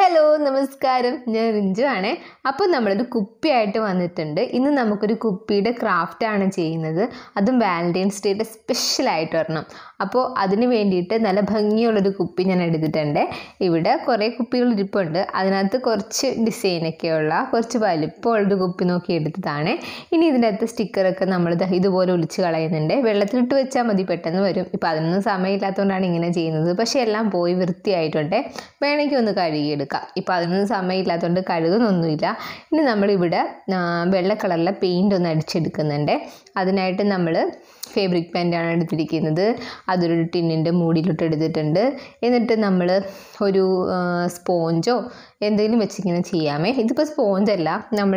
hello നമസ്കാരം ഞാൻ റിഞ്ചു ആണേ അപ്പോൾ നമ്മളൊരു കുപ്പിയായിട്ട് വന്നിട്ടുണ്ട് ഇന്ന് നമുക്കൊരു കുപ്പിയുടെ ക്രാഫ്റ്റാണ് ചെയ്യുന്നത് അതും വാലൻറ്റൈൻസ് ഡേയുടെ സ്പെഷ്യലായിട്ട് വരണം അപ്പോൾ അതിന് വേണ്ടിയിട്ട് നല്ല ഭംഗിയുള്ളൊരു കുപ്പി ഞാൻ എടുത്തിട്ടുണ്ട് ഇവിടെ കുറേ കുപ്പികൾ ഇരിപ്പുണ്ട് അതിനകത്ത് കുറച്ച് ഡിസൈനൊക്കെയുള്ള കുറച്ച് വലിപ്പമുള്ളൊരു കുപ്പി നോക്കി എടുത്തതാണ് ഇനി ഇതിൻ്റെ അകത്ത് സ്റ്റിക്കറൊക്കെ നമ്മൾ ദാ ഇതുപോലെ ഒളിച്ച് കളയുന്നുണ്ട് വെള്ളത്തിലിട്ട് വെച്ചാൽ മതി പെട്ടെന്ന് വരും ഇപ്പോൾ അതിനൊന്നും സമയമില്ലാത്തതുകൊണ്ടാണ് ഇങ്ങനെ ചെയ്യുന്നത് പക്ഷേ എല്ലാം പോയി വൃത്തിയായിട്ടുണ്ട് വേണമെങ്കിൽ ഒന്ന് കഴുകിയെടുക്കാം ഇപ്പോൾ അതിനൊന്നും സമയമില്ലാത്തതുകൊണ്ട് കഴുകുന്നൊന്നുമില്ല ഇനി നമ്മളിവിടെ ആ, വെള്ള കളറിലെ പെയിൻ്റ് ഒന്ന് അടിച്ചെടുക്കുന്നുണ്ട് അതിനായിട്ട് നമ്മൾ ഫേബ്രിക് പെയിൻ്റാണ് എടുത്തിരിക്കുന്നത് അതൊരു ടിന്നിൻ്റെ മൂടിയിലോട്ട് എടുത്തിട്ടുണ്ട് എന്നിട്ട് നമ്മൾ ഒരു ആ, സ്പോഞ്ചോ എന്തെങ്കിലും വെച്ചിങ്ങനെ ചെയ്യാമേ ഇതിപ്പോൾ സ്പോഞ്ചല്ല നമ്മൾ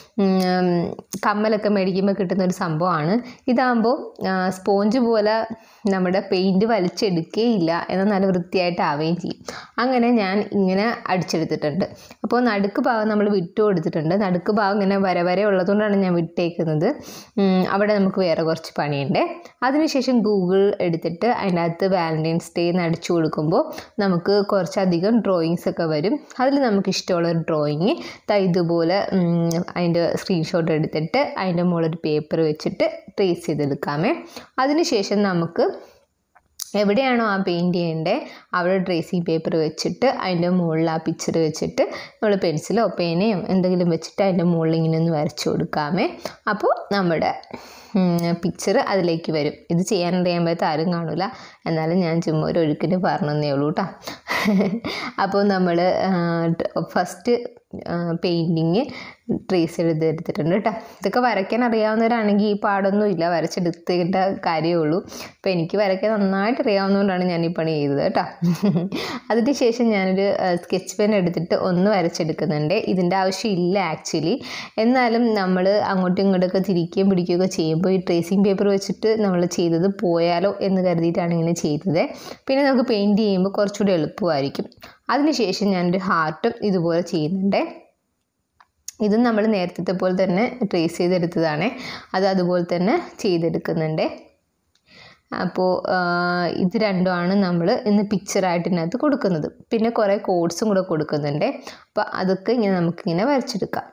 കമ്മലൊക്കെ മേടിക്കുമ്പോൾ കിട്ടുന്ന ഒരു സംഭവമാണ് ഇതാകുമ്പോൾ സ്പോഞ്ച് പോലെ നമ്മുടെ പെയിൻറ്റ് വലിച്ചെടുക്കുകയില്ല എന്നാൽ നല്ല വൃത്തിയായിട്ട് ആവുകയും ചെയ്യും അങ്ങനെ ഞാൻ ഇങ്ങനെ അടിച്ചെടുത്തിട്ടുണ്ട് അപ്പോൾ നടുക്ക് ഭാഗം നമ്മൾ വിട്ടു കൊടുത്തിട്ടുണ്ട് നടുക്ക് ഭാഗം ഇങ്ങനെ വര വര ഉള്ളതുകൊണ്ടാണ് ഞാൻ വിട്ടേക്കുന്നത് ഉം, അവിടെ നമുക്ക് വേറെ കുറച്ച് പണിയുണ്ട് അതിനുശേഷം ഗൂഗിൾ എടുത്തിട്ട് അതിൻ്റെ അകത്ത് വാലൻറ്റൈൻസ് ഡേ എന്ന് അടിച്ചു കൊടുക്കുമ്പോൾ നമുക്ക് കുറച്ചധികം ഡ്രോയിങ്സ് ഒക്കെ വരും അതിൽ നമുക്ക് ഇഷ്ടമുള്ള ഒരു ഡ്രോയിങ് ഇതുപോലെ ഉം, അതിൻ്റെ സ്ക്രീൻഷോട്ട് എടുത്തിട്ട് അതിൻ്റെ മുകളിൽ പേപ്പർ വെച്ചിട്ട് ട്രേസ് ചെയ്തെടുക്കാമേ അതിനുശേഷം നമുക്ക് എവിടെയാണോ ആ പെയിൻറ്റ് ചെയ്യേണ്ടത് അവിടെ ട്രേസിങ് പേപ്പർ വെച്ചിട്ട് അതിൻ്റെ മുകളിൽ ആ പിക്ചർ വെച്ചിട്ട് നമ്മൾ പെൻസിലോ പേനയോ എന്തെങ്കിലും വെച്ചിട്ട് അതിൻ്റെ മുകളിൽ ഇങ്ങനെ ഒന്ന് വരച്ചു കൊടുക്കാമേ അപ്പോൾ നമ്മുടെ പിക്ചർ അതിലേക്ക് വരും ഇത് ചെയ്യാനറിയാൻ പറ്റാത്ത ആരും കാണില്ല എന്നാലും ഞാൻ ചുമ്മാ ഒരു ഒഴുക്കിന് പറഞ്ഞതേ ഉള്ളൂ കേട്ടോ അപ്പോൾ നമ്മൾ ഫസ്റ്റ് പെയിൻറ്റിങ് ട്രേസ് ചെയ്തെടുത്തിട്ടുണ്ട് കേട്ടോ ഇതൊക്കെ വരയ്ക്കാൻ അറിയാവുന്നവരാണെങ്കിൽ ഈ പാടൊന്നും ഇല്ല വരച്ചെടുത്തേണ്ട കാര്യമേ ഉള്ളൂ അപ്പോൾ എനിക്ക് വരയ്ക്കാൻ നന്നായിട്ട് അറിയാവുന്നതുകൊണ്ടാണ് ഞാൻ ഈ പണി ചെയ്തത് കേട്ടോ അതിന് ശേഷം ഞാനൊരു സ്കെച്ച് പെൻ എടുത്തിട്ട് ഒന്ന് വരച്ചെടുക്കുന്നുണ്ട് ഇതിൻ്റെ ആവശ്യമില്ല ആക്ച്വലി എന്നാലും നമ്മൾ അങ്ങോട്ടും ഇങ്ങോട്ടൊക്കെ തിരിക്കുകയും പിടിക്കുകയൊക്കെ ചെയ്യുമ്പോൾ ഈ ട്രേസിങ് പേപ്പർ വെച്ചിട്ട് നമ്മൾ ചെയ്തത് പോയാലോ എന്ന് കരുതിയിട്ടാണ് ഇങ്ങനെ ചെയ്തത് പിന്നെ നമുക്ക് പെയിൻറ്റ് ചെയ്യുമ്പോൾ കുറച്ചുകൂടി എളുപ്പമായിരിക്കും അതിനുശേഷം ഞാനൊരു ഹാർട്ടും ഇതുപോലെ ചെയ്യുന്നുണ്ട് ഇതും നമ്മൾ നേരത്തെ പോലെ തന്നെ ട്രേസ് ചെയ്തെടുത്തതാണ് അത് അതുപോലെ തന്നെ ചെയ്തെടുക്കുന്നുണ്ട് അപ്പോൾ ഇത് രണ്ടുമാണ് നമ്മൾ ഇന്ന് പിക്ചറായിട്ട് ഇതിനകത്ത് കൊടുക്കുന്നത് പിന്നെ കുറേ കോഡ്സും കൂടെ കൊടുക്കുന്നുണ്ട് അപ്പോൾ അതൊക്കെ ഇങ്ങനെ നമുക്കിങ്ങനെ വരച്ചെടുക്കാം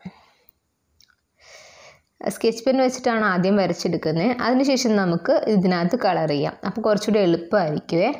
സ്കെച്ച് പെൻ വെച്ചിട്ടാണ് ആദ്യം വരച്ചെടുക്കുന്നത് അതിനുശേഷം നമുക്ക് ഇതിനകത്ത് കളർ ചെയ്യാം അപ്പോൾ കുറച്ചുകൂടി എളുപ്പമായിരിക്കുമേ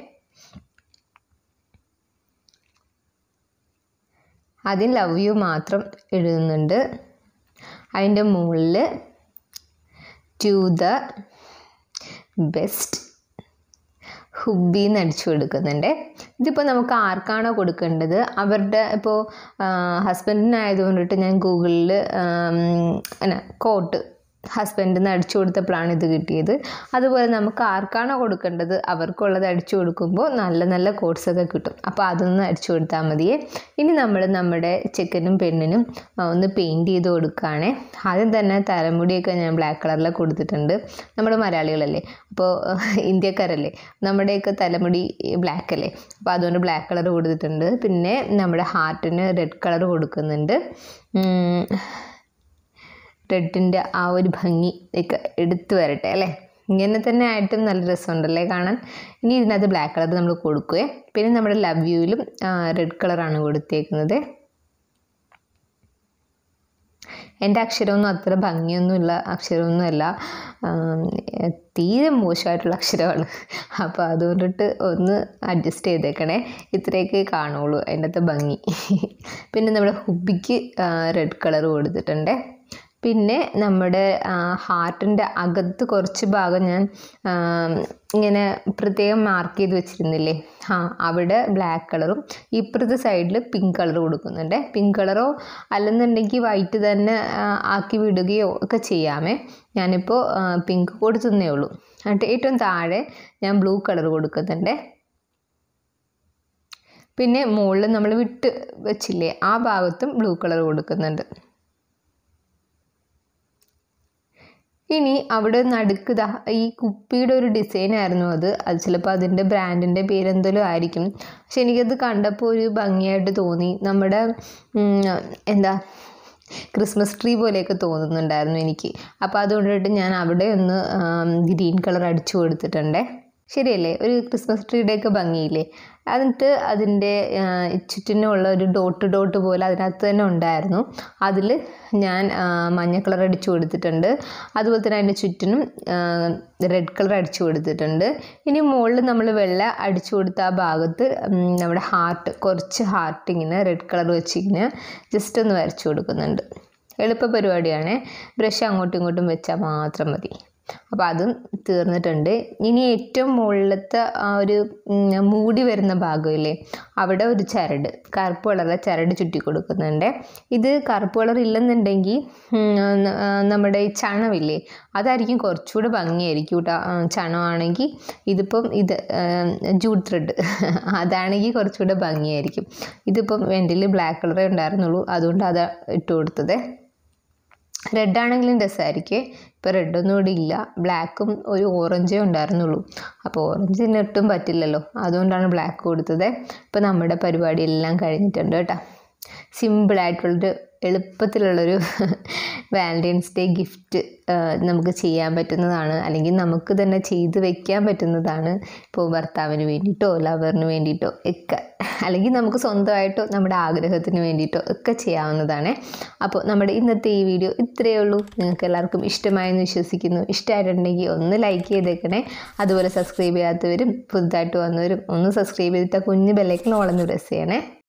ആദ്യം ലവ് യു മാത്രം എഴുതുന്നുണ്ട് അതിൻ്റെ മുകളിൽ ടു ദ ബെസ്റ്റ് ഹുബിന്ന് അടിച്ചു കൊടുക്കുന്നുണ്ട് ഇതിപ്പോൾ നമുക്ക് ആർക്കാണോ കൊടുക്കേണ്ടത് അവരുടെ ഇപ്പോൾ ഹസ്ബൻഡിനായതുകൊണ്ടിട്ട് ഞാൻ ഗൂഗിളിൽ എന്നാ കോട്ട് ഹസ്ബൻഡിൽ നിന്ന് അടിച്ചു കൊടുത്തപ്പോഴാണ് ഇത് കിട്ടിയത് അതുപോലെ നമുക്ക് ആർക്കാണോ കൊടുക്കേണ്ടത് അവർക്കുള്ളത് അടിച്ചു കൊടുക്കുമ്പോൾ നല്ല നല്ല കോഡ്സൊക്കെ കിട്ടും അപ്പോൾ അതൊന്ന് അടിച്ചു കൊടുത്താൽ മതിയേ ഇനി നമ്മൾ നമ്മുടെ ചെക്കനും പെണ്ണിനും ആ, ഒന്ന് പെയിൻറ്റ് ചെയ്ത് കൊടുക്കുകയാണേ ആദ്യം തന്നെ തലമുടിയൊക്കെ ഞാൻ ബ്ലാക്ക് കളറിൽ കൊടുത്തിട്ടുണ്ട് നമ്മൾ മലയാളികളല്ലേ അപ്പോൾ ഇന്ത്യക്കാരല്ലേ നമ്മുടെയൊക്കെ തലമുടി ബ്ലാക്ക് അല്ലേ അപ്പോൾ അതുകൊണ്ട് ബ്ലാക്ക് കളർ കൊടുത്തിട്ടുണ്ട് പിന്നെ നമ്മുടെ ഹാർട്ടിന് റെഡ് കളർ കൊടുക്കുന്നുണ്ട് ഉം, റെഡിൻ്റെ ആ ഒരു ഭംഗി ഒക്കെ എടുത്തു വരട്ടെ അല്ലേ ഇങ്ങനെ തന്നെ ആയിട്ടും നല്ല രസമുണ്ടല്ലേ കാണാൻ ഇനി ഇതിനകത്ത് ബ്ലാക്ക് കളർ നമ്മൾ കൊടുക്കുകയെ പിന്നെ നമ്മുടെ ലവ് യുവിലും റെഡ് കളറാണ് കൊടുത്തേക്കുന്നത് എൻ്റെ അക്ഷരമൊന്നും അത്ര ഭംഗിയൊന്നുമില്ല അക്ഷരമൊന്നുമല്ല ആം, തീരെ മോശമായിട്ടുള്ള അക്ഷരമാണ് അപ്പോൾ അതുകൊണ്ടിട്ട് ഒന്ന് അഡ്ജസ്റ്റ് ചെയ്തേക്കണേ ഇത്രയൊക്കെ കാണുള്ളൂ അതിൻ്റെ അകത്ത് ഭംഗി പിന്നെ നമ്മുടെ ഹുബിക്ക് റെഡ് കളർ കൊടുത്തിട്ടുണ്ട് പിന്നെ നമ്മുടെ ഹാർട്ടിൻ്റെ അകത്ത് കുറച്ച് ഭാഗം ഞാൻ ആ, ഇങ്ങനെ പ്രത്യേകം മാർക്ക് ചെയ്ത് വെച്ചിരുന്നില്ലേ ആ അവിടെ ബ്ലാക്ക് കളറും ഇപ്പുറത്തെ സൈഡിൽ പിങ്ക് കളർ കൊടുക്കുന്നുണ്ട് പിങ്ക് കളറോ അല്ലെന്നുണ്ടെങ്കിൽ വൈറ്റ് തന്നെ ആ, ആക്കി വിടുകയോ ഒക്കെ ചെയ്യാമേ ഞാനിപ്പോൾ പിങ്ക് കൊടുത്തന്നേ ഉള്ളൂ എന്നിട്ട് ഏറ്റവും താഴെ ഞാൻ ബ്ലൂ കളർ കൊടുക്കുന്നുണ്ട് പിന്നെ മുകളിൽ നമ്മൾ വിട്ട് വെച്ചില്ലേ ആ ഭാഗത്തും ബ്ലൂ കളർ കൊടുക്കുന്നുണ്ട് ഇനി അവിടെ നടുക്ക് ദാ ഈ കുപ്പിയുടെ ഒരു ഡിസൈൻ ആയിരുന്നു അത് അത് ചിലപ്പോൾ അതിൻ്റെ ബ്രാൻഡിൻ്റെ പേരെന്തെങ്കിലും ആയിരിക്കും പക്ഷെ എനിക്കത് കണ്ടപ്പോൾ ഒരു ഭംഗിയായിട്ട് തോന്നി നമ്മുടെ ഉം, എന്താ ക്രിസ്മസ് ട്രീ പോലെയൊക്കെ തോന്നുന്നുണ്ടായിരുന്നു എനിക്ക് അപ്പോൾ അതുകൊണ്ടിട്ട് ഞാൻ അവിടെ ഒന്ന് ഗ്രീൻ കളർ അടിച്ചു കൊടുത്തിട്ടുണ്ട് ശരിയല്ലേ ഒരു ക്രിസ്മസ് ട്രീയുടെ ഒക്കെ ഭംഗിയില്ലേ എന്നിട്ട് അതിൻ്റെ ചുറ്റിനുള്ള ഒരു ഡോട്ട് ഡോട്ട് പോലെ അതിനകത്ത് തന്നെ ഉണ്ടായിരുന്നു അതിൽ ഞാൻ മഞ്ഞ കളർ അടിച്ചു കൊടുത്തിട്ടുണ്ട് അതുപോലെ തന്നെ അതിൻ്റെ ചുറ്റിനും റെഡ് കളർ അടിച്ചു കൊടുത്തിട്ടുണ്ട് ഇനി മുകളിൽ നമ്മൾ വെള്ള അടിച്ചു കൊടുത്ത ആ ഭാഗത്ത് നമ്മുടെ ഹാർട്ട് കുറച്ച് ഹാർട്ട് ഇങ്ങനെ റെഡ് കളർ വെച്ചിങ്ങനെ ജസ്റ്റ് ഒന്ന് വരച്ചു കൊടുക്കുന്നുണ്ട് എളുപ്പ പരിപാടിയാണ് ബ്രഷ് അങ്ങോട്ടും ഇങ്ങോട്ടും വെച്ചാൽ മാത്രം മതി അപ്പോൾ അതും തീർന്നിട്ടുണ്ട് ഇനി ഏറ്റവും മുകളിലത്തെ ആ ഒരു മൂടി വരുന്ന ഭാഗമില്ലേ അവിടെ ഒരു ചരട് കറുപ്പ് കളറിലെ ചരട് ചുറ്റി കൊടുക്കുന്നുണ്ട് ഇത് കറുപ്പ് കളർ ഇല്ലെന്നുണ്ടെങ്കിൽ നമ്മുടെ ഈ ചണമില്ലേ അതായിരിക്കും കുറച്ചുകൂടെ ഭംഗിയായിരിക്കും കേട്ടോ ചണമാണെങ്കിൽ ഇതിപ്പം ഇത് ജൂട്ട് ത്രെഡ് അതാണെങ്കിൽ കുറച്ചുകൂടെ ഭംഗിയായിരിക്കും ഇതിപ്പം എൻ്റെ ബ്ലാക്ക് കളറേ ഉണ്ടായിരുന്നുള്ളൂ അതുകൊണ്ട് അത് ഇട്ട് കൊടുത്തത് റെഡ് ആണെങ്കിലും രസമായിരിക്കും ഇപ്പോൾ റെഡൊന്നും ഇവിടെ ഇല്ല ബ്ലാക്കും ഒരു ഓറഞ്ചേ ഉണ്ടായിരുന്നുള്ളൂ അപ്പോൾ ഓറഞ്ചിന് ഒട്ടും പറ്റില്ലല്ലോ അതുകൊണ്ടാണ് ബ്ലാക്ക് കൊടുത്തത് ഇപ്പോൾ നമ്മുടെ പരിപാടി എല്ലാം കഴിഞ്ഞിട്ടുണ്ട് കേട്ടോ സിമ്പിളായിട്ടുള്ളൊരു എളുപ്പത്തിലുള്ളൊരു വാലൻറ്റൈൻസ് ഡേ ഗിഫ്റ്റ് നമുക്ക് ചെയ്യാൻ പറ്റുന്നതാണ് അല്ലെങ്കിൽ നമുക്ക് തന്നെ ചെയ്ത് വെക്കാൻ പറ്റുന്നതാണ് ഇപ്പോൾ ഭർത്താവിന് വേണ്ടിയിട്ടോ ലവറിന് വേണ്ടിയിട്ടോ ഒക്കെ അല്ലെങ്കിൽ നമുക്ക് സ്വന്തമായിട്ടോ നമ്മുടെ ആഗ്രഹത്തിന് വേണ്ടിയിട്ടോ ഒക്കെ ചെയ്യാവുന്നതാണ് അപ്പോൾ നമ്മുടെ ഇന്നത്തെ ഈ വീഡിയോ ഇത്രയേ ഉള്ളൂ നിങ്ങൾക്ക് എല്ലാവർക്കും ഇഷ്ടമായെന്ന് വിശ്വസിക്കുന്നു ഇഷ്ടമായിട്ടുണ്ടെങ്കിൽ ഒന്ന് ലൈക്ക് ചെയ്തേക്കണേ അതുപോലെ സബ്സ്ക്രൈബ് ചെയ്യാത്തവരും പുതുതായിട്ട് വന്നവരും ഒന്ന് സബ്സ്ക്രൈബ് ചെയ്തിട്ട് കുഞ്ഞ് ബെല്ലൈക്കൺ ഓളന്ന് പ്രസ് ചെയ്യണേ